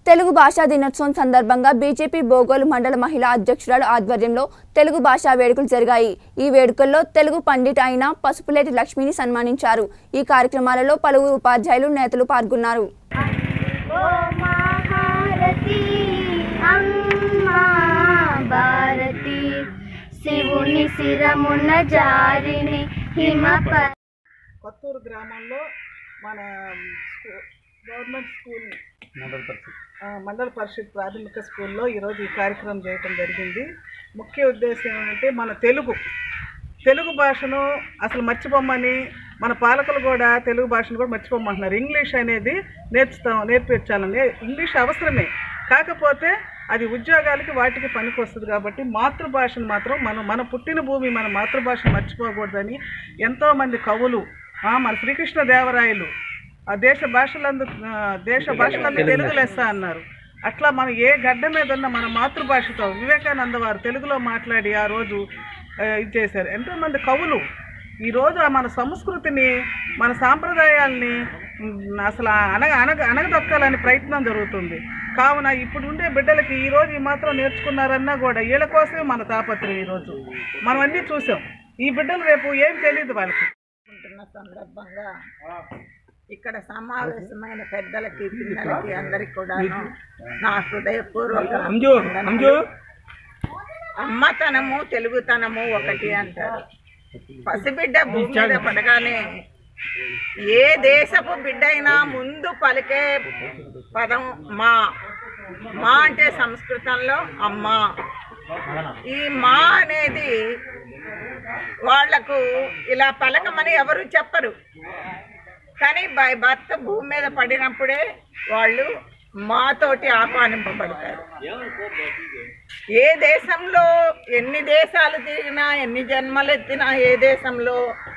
తెలుగు భాషా దినోత్సవం సందర్భంగా బీజేపీ బోగోలు మండల మహిళా అధ్యక్షురాలు ఆధ్వర్యంలో తెలుగు భాషా వేడుకలు జరిగాయి ఈ వేడుకల్లో తెలుగు పండిట్ అయిన పసుపులేటి లక్ష్మిని సన్మానించారు ఈ కార్యక్రమాలలో పలువురు ఉపాధ్యాయులు నేతలు పాల్గొన్నారు ఓ మహారతి అమ్మా భారతి శివుని శిరమున జారిని హిమప కొత్తూరు గ్రామంలో మన స్కూ- గవర్నమెంట్ స్కూల్ ఆ, మండల పరిషత్ ప్రాథమిక స్కూల్లో ఈరోజు ఈ కార్యక్రమం చేయటం జరిగింది ముఖ్య ఉద్దేశం ఏంటంటే మన తెలుగు తెలుగు భాషను అసలు మర్చిపోమని మన పాలకులు కూడా తెలుగు భాషను కూడా మర్చిపోమంటున్నారు ఇంగ్లీష్ అనేది నేర్చుతాం నేర్పించాలని ఇంగ్లీష్ అవసరమే కాకపోతే అది ఉద్యోగాలకి వాటికి పనికి వస్తుంది కాబట్టి మాతృభాషను మాత్రం మనం మన పుట్టిన భూమి మన మాతృభాషను మర్చిపోకూడదని ఎంతోమంది కవులు ఆ, మన శ్రీకృష్ణ దేవరాయలు ఆ దేశ భాషలందు ఆ, దేశ భాషలందు తెలుగు లెస్స అన్నారు అట్లా మనం ఏ గడ్డ మీద ఉన్న మన మాతృభాషతో వివేకానంద వారు తెలుగులో మాట్లాడి ఆ రోజు ఆ, ఇది చేశారు ఎంతోమంది కవులు ఈరోజు ఆ మన సంస్కృతిని మన సాంప్రదాయాల్ని ఉమ్, అసలు అనగ అనగ అనగదొక్కాలని ప్రయత్నం జరుగుతుంది కావున ఇప్పుడు ఉండే బిడ్డలకి ఈ రోజు ఈ మాత్రం నేర్చుకున్నారన్నా కూడా వీళ్ళ కోసమే మన తాపత్రయం ఈరోజు మనం అన్నీ చూసాం ఈ బిడ్డలు రేపు ఏం తెలియదు వాళ్ళకి ఉంటున్న సందర్భంగా ఇక్కడ సమావేశమైన పెద్దలకి పిల్లలకి అందరికి కూడా నా హృదయపూర్వక వందనాలు. అమ్మతనము తెలుగుతనము ఒకటి అంటారు పసిబిడ్డ భూమి మీద పడగానే ఏ దేశపు బిడ్డ అయినా ముందు పలికే పదం మా మా అంటే సంస్కృతంలో అమ్మ ఈ మా అనేది వాళ్లకు ఇలా పలకమని ఎవరు చెప్పరు కానీ బై భర్త భూమి మీద పడినప్పుడే వాళ్ళు మాతోటి ఆహ్వానింపబడతారు ఏ దేశంలో ఎన్ని దేశాలు తిరిగినా ఎన్ని జన్మలు ఎత్తినా ఏ దేశంలో